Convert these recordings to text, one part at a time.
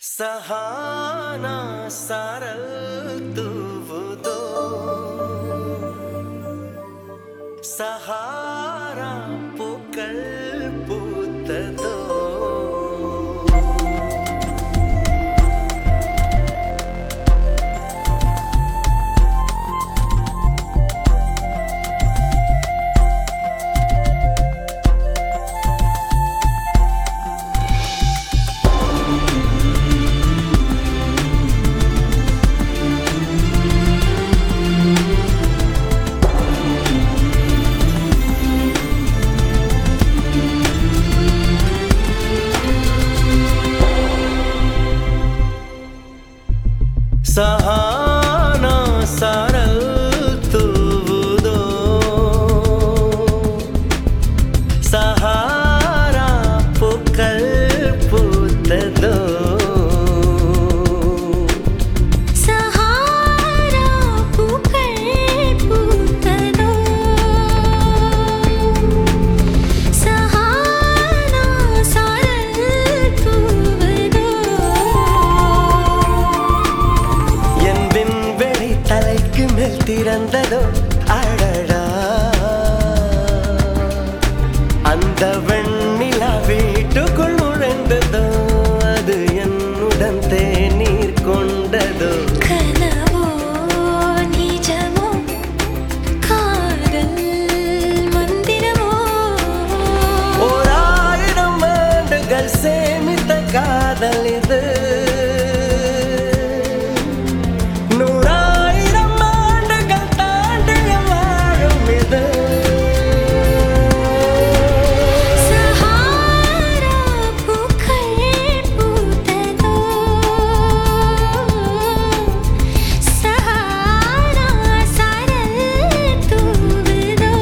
ಸಹಾನಾ ಸಾರಲ್ ತೂವುದೋ ಸಹಾರಾ பூக்கள் பூத்ததோ ಸಹಾನಾ ಸಾರಲ್ ತೂವುದೋ ಸಹಾರಾ பூக்கள் பூத்ததோ சஹாரா பூக்கள் பூத்ததோ சஹாரா சாரல் தூவதோ என் விண்வெளி தலைக்கு மேல் திறந்ததோ அடடா அந்த வெண்ணிலா வீட்டுக்குள் நுழைந்ததோ அது என்னுடன் தேநீர் கொண்டதோ கனவோ நிஜமோ காதல் மந்திரமோ ஓராயிரம் ஆண்டுகள் சேமித்த காதல் இது நூறாயிரம் ஆண்டுகள் தாண்டிய வாழும் இது சஹாரா பூக்கள் பூத்ததோ சஹாரா சாரல் தூவதோ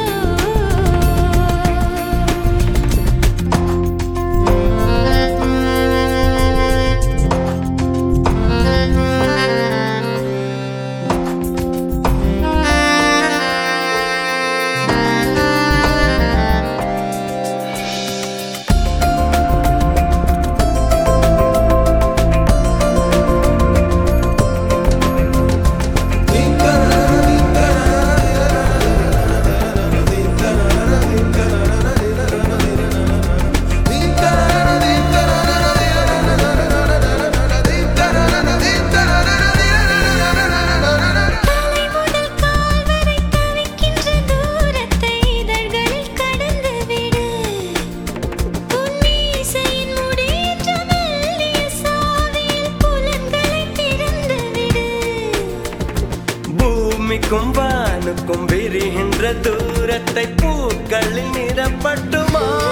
தலை முதல் கால் வரை தவிக்கின்ற தூரத்தை இதழ்களில் கடந்து விடு உன் மீசையின் முடியற்ற மெல்லிய சாவியில் புலன்களை திறந்து விடு பூமிக்கும் வானுக்கும் விரிகின்ற தூரத்தை பூக்களில் நிறப்பட்டுமா